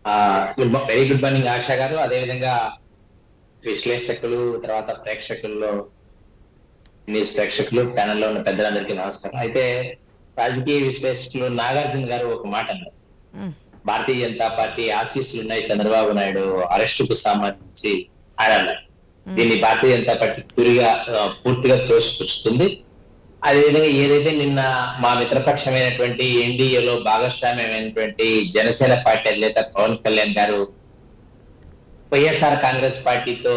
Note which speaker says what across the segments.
Speaker 1: Very good morning ASHA గారు అదేవిధంగా విశ్లేషకులు తర్వాత ప్రేక్షకుల్లో న్యూస్ ప్రేక్షకులు ప్యానెల్లో ఉన్న పెద్దలందరికీ నమస్కారం అయితే రాజకీయ విశ్లేషకులు నాగార్జున గారు ఒక మాట అన్నారు
Speaker 2: మ్మ్.
Speaker 1: భారతీయ జనతా పార్టీ ఆశీస్సులు ఉన్నాయి చంద్రబాబు నాయుడు అరెస్టుకు సంబంధించి ఆయన అన్నారు. దీన్ని భారతీయ జనతా పార్టీ పూరిగా ఆ, పూర్తిగా తోసిపుచ్చుతుంది అదేవిధంగా ఏదైతే నిన్న మా మిత్రపక్షమైనటువంటి ఎన్డీఏలో భాగస్వామ్యమైనటువంటి జనసేన పార్టీ అధినేత పవన్ కళ్యాణ్ గారు వైఎస్ఆర్ కాంగ్రెస్ పార్టీతో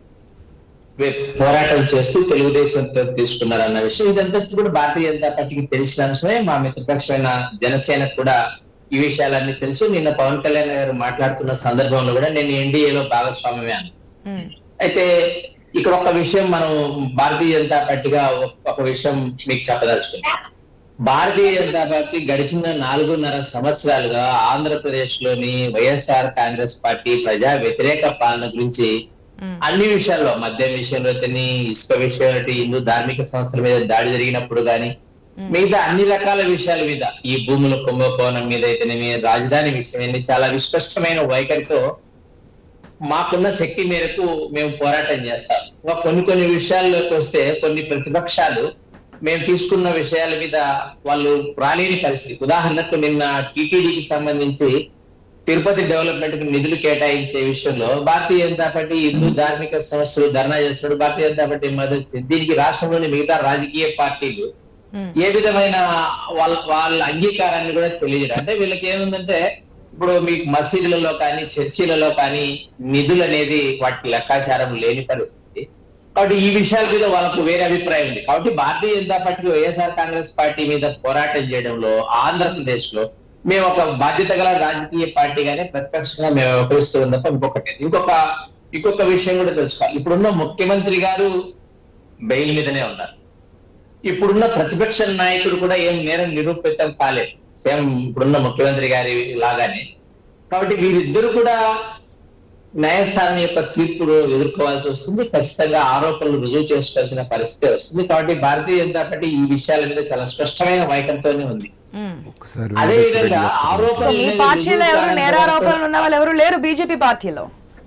Speaker 1: వే- పోరాటం చేస్తూ తెలుగుదేశంతో తీసుకున్నారన్న విషయం ఇదంతా కూడా భారతీయ జనతా పార్టీకి తెలిసిన అంశమే మా మిత్రపక్షమైన జనసేన కూడా ఈ విషయాలన్నీ తెలుసు నిన్న పవన్ కళ్యాణ్ గారు మాట్లాడుతున్న సందర్భంలో కూడా నేను ఎన్డీఏలో భాగస్వామ్యమే అన్నాను
Speaker 2: మ్మ్.
Speaker 1: అయితే ఇక్కడ ఒక విషయం మనం భారతీయ జనతా పార్టీగా ఒక- ఒక విషయం మీకు చెప్పదలుచుకున్నాం భారతీయ జనతా పార్టీ గడిచిన నాలుగున్నర సంవత్సరాలుగా ఆంధ్రప్రదేశ్ లోని వైఎస్ఆర్ కాంగ్రెస్ పార్టీ ప్రజా వ్యతిరేక పాలన గురించి
Speaker 2: మ్మ్.
Speaker 1: అన్ని విషయాల్లో మద్యం విషయంలో కానీ ఇసుక విషయంలో అయితే హిందూ ధార్మిక సంస్థల మీద దాడి జరిగినప్పుడు గాని మిగతా అన్ని రకాల విషయాల మీద ఈ భూముల కుంభకోణం మీద అయితేనేమి రాజధాని విషయం చాలా విస్పష్టమైన వైఖరితో మాకున్న శక్తి మేరకు మేము పోరాటం చేస్తాం ఇంకా కొన్ని కొన్ని విషయాల్లోకి వస్తే కొన్ని ప్రతిపక్షాలు మేము తీసుకున్న విషయాల మీద వాళ్ళు రాలేని పరిస్థితి ఉదాహరణకు నిన్న టీటీడీకి సంబంధించి తిరుపతి డెవలప్మెంట్ కు నిధులు కేటాయించే విషయంలో భారతీయ జనతా పార్టీ హిందూ ధార్మిక సంస్థలు ధర్నా చేస్తున్నాడు భారతీయ జనతా పార్టీ మద్దతు ఇచ్చింది. దీనికి రాష్ట్రంలోని మిగతా రాజకీయ పార్టీలు
Speaker 2: మ్మ్.
Speaker 1: ఏ విధమైన వాళ్ళ వాళ్ళ అంగీకారాన్ని కూడా తెలియజేయడం అంటే వీళ్ళకి ఏముందంటే ఇప్పుడు మీకు మసీదులలో కానీ చర్చిలలో కానీ నిధులు అనేది వాటి లెక్కాచారం లేని పరిస్థితి కాబట్టి ఈ విషయాల మీద వాళ్ళకు వేరే అభిప్రాయం ఉంది కాబట్టి భారతీయ జనతా పార్టీ వైఎస్ఆర్ కాంగ్రెస్ పార్టీ మీద పోరాటం చేయడంలో ఆంధ్రప్రదేశ్ లో మేము ఒక బాధ్యత గల రాజకీయ పార్టీగానే ప్రతిపక్షంగా మేము వ్యవహరిస్తూ ఉంది తప్ప ఇంకొకటి ఇంకొక ఇంకొక విషయం కూడా తెలుసుకోవాలి ఇప్పుడున్న ముఖ్యమంత్రి గారు బెయిల్ మీదనే ఉన్నారు ఇప్పుడున్న ప్రతిపక్ష నాయకుడు కూడా ఏం నేరం నిరూపితం కాలేదు సేమ్ ఇప్పుడున్న ముఖ్యమంత్రి గారి లాగానే కాబట్టి వీరిద్దరు కూడా న్యాయస్థానం యొక్క తీర్పును ఎదుర్కోవాల్సి వస్తుంది ఖచ్చితంగా ఆరోపణలు రుజువు చేసుకోవాల్సిన పరిస్థితి వస్తుంది కాబట్టి భారతీయ జనతా పార్టీ ఈ విషయాల మీద చాలా స్పష్టమైన వైఖరితోనే ఉంది
Speaker 2: మ్మ్.
Speaker 3: ఒకసారి
Speaker 1: అదే
Speaker 3: వెంకటేశ్వర రెడ్డి
Speaker 1: విధంగా
Speaker 3: గారు.
Speaker 2: సో
Speaker 1: ఆరోపణలు
Speaker 2: మీ
Speaker 1: అనేది
Speaker 2: పార్టీలో
Speaker 1: రుజువు
Speaker 2: ఎవరు
Speaker 1: కావాలంటే
Speaker 2: నేరారోపణలు ఉన్న వాళ్ళు ఎవరు లేరు బీజేపీ పార్టీలో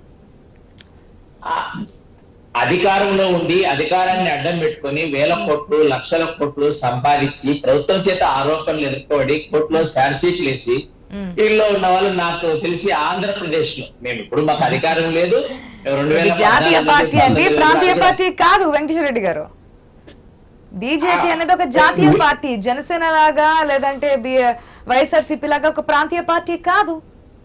Speaker 1: ఆ, అధికారంలో ఉండి అధికారాన్ని అడ్డం పెట్టుకొని వేల కోట్లు లక్షల కోట్లు సంపాదించి ప్రభుత్వం చేత ఆరోపణలు ఎదుర్కోబడి కోర్టులో షార్జ్షీట్లు వేసి
Speaker 2: మ్మ్.
Speaker 1: వీళ్ళలో ఉన్న వాళ్ళు నాకు తెలిసి ఆంధ్రప్రదేశ్ లో మేము ఇప్పుడు మాకు అధికారం లేదు రెండు
Speaker 2: ఇది
Speaker 1: వేల
Speaker 2: జాతీయ
Speaker 1: పద్నాలుగు
Speaker 2: పార్టీ అండి
Speaker 1: పంతొమ్మిది
Speaker 2: ప్రాంతీయ
Speaker 1: వరకు
Speaker 2: పార్టీ కాదు వెంకటేశ్వర రెడ్డి గారు బీజేపీ అనేది ఒక జాతీయ పార్టీ జనసేన లాగా లేదంటే వైఎస్ఆర్సీపీ లాగా ఒక ప్రాంతీయ పార్టీ కాదు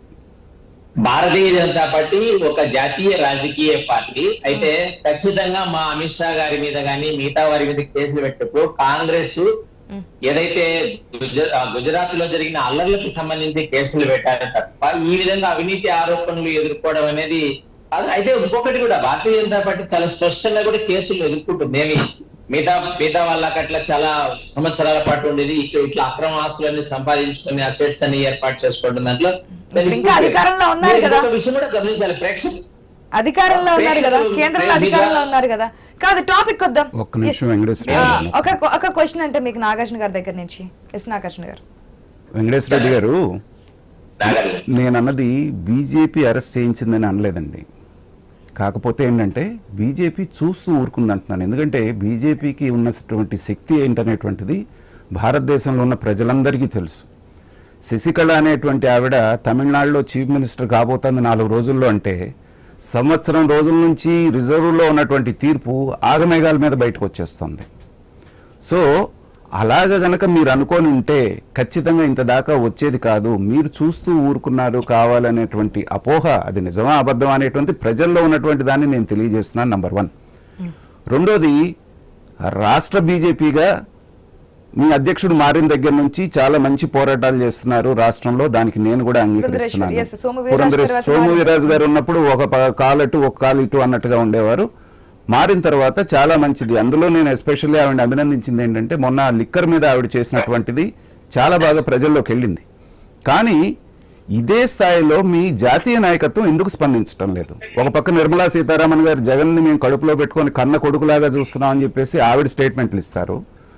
Speaker 1: భారతీయ జనతా పార్టీ ఒక జాతీయ రాజకీయ పార్టీ అయితే ఖచ్చితంగా మా అమిత్ షా గారి మీద గాని మిగతా వారి మీద కేసులు పెట్టినప్పుడు కాంగ్రెస్ ఏదైతే గుజ- ఆ గుజరాత్ లో జరిగిన అల్లర్లకు సంబంధించి కేసులు పెట్టారు తప్ప ఈ విధంగా అవినీతి ఆరోపణలు ఎదుర్కోవడం అనేది అది- అయితే ఇంకొకటి కూడా భారతీయ జనతా పార్టీ చాలా స్పష్టంగా కూడా కేసులు ఎదుర్కొంటుంది ఏమి మిగతా మిగతా వాళ్ళకి అట్లా చాలా సంవత్సరాల పాటు ఉండేది ఇట్లా ఇట్లా అక్రమ ఆస్తులన్నీ సంపాదించుకుని అసెట్స్ అన్ని ఏర్పాటు చేసుకోవడం దాంట్లో
Speaker 2: ఇప్పుడు ఇంకా అధికారంలో ఉన్నారు
Speaker 1: మీరు
Speaker 2: కదా.
Speaker 1: ఇంకొక విషయం కూడా గమనించాలి ప్రేక్షకులు
Speaker 2: అధికారంలో ఉన్నారు కదా
Speaker 1: ప్రేక్షకులు
Speaker 2: కేంద్రంలో
Speaker 1: మీద-
Speaker 2: అధికారంలో ఉన్నారు కదా కాదు టాపిక్ వద్దాం
Speaker 3: ఒక్క నిమిషం వెంకటేశ్వర
Speaker 2: ఆ,
Speaker 3: రెడ్డి గారు.
Speaker 2: ఒక ఒక క్వశ్చన్ అంటే మీకు నాగార్జున గారి దగ్గర నుంచి ఎస్ నాగార్జున గారు
Speaker 3: వెంకటేశ్వర రెడ్డి గారు
Speaker 1: నాగార్జున.
Speaker 3: నేను అన్నది బీజేపీ అరెస్ట్ చేయించిందని అనలేదండి కాకపోతే ఏంటంటే బీజేపీ చూస్తూ ఊరుకుంది అంటున్నాను ఎందుకంటే బీజేపీకి ఉన్నటువంటి శక్తి ఏంటనేటువంటిది భారతదేశంలో ఉన్న ప్రజలందరికీ తెలుసు శశికళ అనేటువంటి ఆవిడ తమిళనాడులో చీఫ్ మినిస్టర్ కాబోతుంది నాలుగు రోజుల్లో అంటే సంవత్సరం రోజుల నుంచి రిజర్వ్లో ఉన్నటువంటి తీర్పు ఆగమేఘాల మీద బయటకు వచ్చేస్తుంది సో అలాగ గనక మీరు అనుకొని ఉంటే ఖచ్చితంగా ఇంత దాకా వచ్చేది కాదు మీరు చూస్తూ ఊరుకున్నారు కావాలనేటువంటి అపోహ అది నిజమా అబద్ధం అనేటువంటి ప్రజల్లో ఉన్నటువంటి దాన్ని నేను తెలియజేస్తున్నాను నంబర్ వన్ రెండోది రాష్ట్ర బీజేపీగా మీ అధ్యక్షుడు మారిన దగ్గర నుంచి చాలా మంచి పోరాటాలు చేస్తున్నారు రాష్ట్రంలో దానికి నేను కూడా అంగీకరిస్తున్నాను
Speaker 2: yes, సోము వీర్రాజు
Speaker 3: పురంధరేశ్
Speaker 2: తర్వాత
Speaker 3: సోము
Speaker 2: మారి-
Speaker 3: వీర్రాజు గారు ఉన్నప్పుడు ఒక ప- కాలు అటు ఒక కాలు ఇటు అన్నట్టుగా ఉండేవారు మారిన తర్వాత చాలా మంచిది అందులో నేను ఎస్పెషల్లీ ఆవిడ అభినందించింది ఏంటంటే మొన్న లిక్కర్ మీద ఆవిడ చేసినటువంటిది చాలా బాగా ప్రజల్లోకి వెళ్ళింది కానీ ఇదే స్థాయిలో మీ జాతీయ నాయకత్వం ఎందుకు స్పందించడం లేదు ఒక పక్క నిర్మలా సీతారామన్ గారు జగన్ని మేము కడుపులో పెట్టుకొని కన్న కొడుకులాగా చూస్తున్నాం అని చెప్పేసి ఆవిడ స్టేట్మెంట్లు ఇస్తారు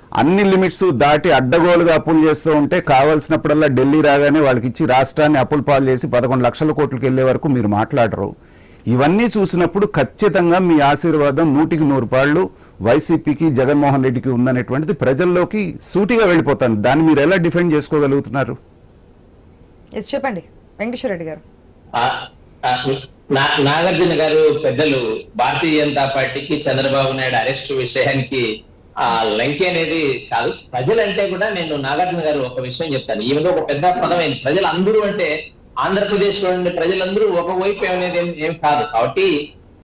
Speaker 3: అన్ని లిమిట్స్ దాటి అడ్డగోలుగా అప్పులు చేస్తూ ఉంటే కావాల్సినప్పుడల్లా ఢిల్లీ రాగానే వాళ్ళకి ఇచ్చి రాష్ట్రాన్ని అప్పులు పాలు చేసి పదకొండు లక్షల కోట్లకి వెళ్లే వరకు మీరు మాట్లాడరు ఇవన్నీ చూసినప్పుడు ఖచ్చితంగా మీ ఆశీర్వాదం నూటికి నూరు పాళ్ళు వైసీపీకి జగన్మోహన్ రెడ్డికి ఉందనేటువంటిది ప్రజల్లోకి సూటిగా వెళ్ళిపోతాను దాన్ని మీరు ఎలా డిఫెండ్ చేసుకోగలుగుతున్నారు
Speaker 2: ఎస్ చెప్పండి వెంకటేశ్వర రెడ్డి గారు
Speaker 1: ఆ, ఆ, నా- నాగార్జున గారు పెద్దలు భారతీయ జనతా పార్టీకి చంద్రబాబు నాయుడు అరెస్ట్ విషయానికి ఆ లంకి అనేది కాదు ప్రజలంటే కూడా నేను నాగార్జున గారు ఒక విషయం చెప్తాను ఈ ఒక పెద్ద పదమైంది ప్రజలందరూ అంటే ఆంధ్రప్రదేశ్ లో ఉండే ప్రజలందరూ ఒకవైపు అనేది ఏం- ఏం కాదు కాబట్టి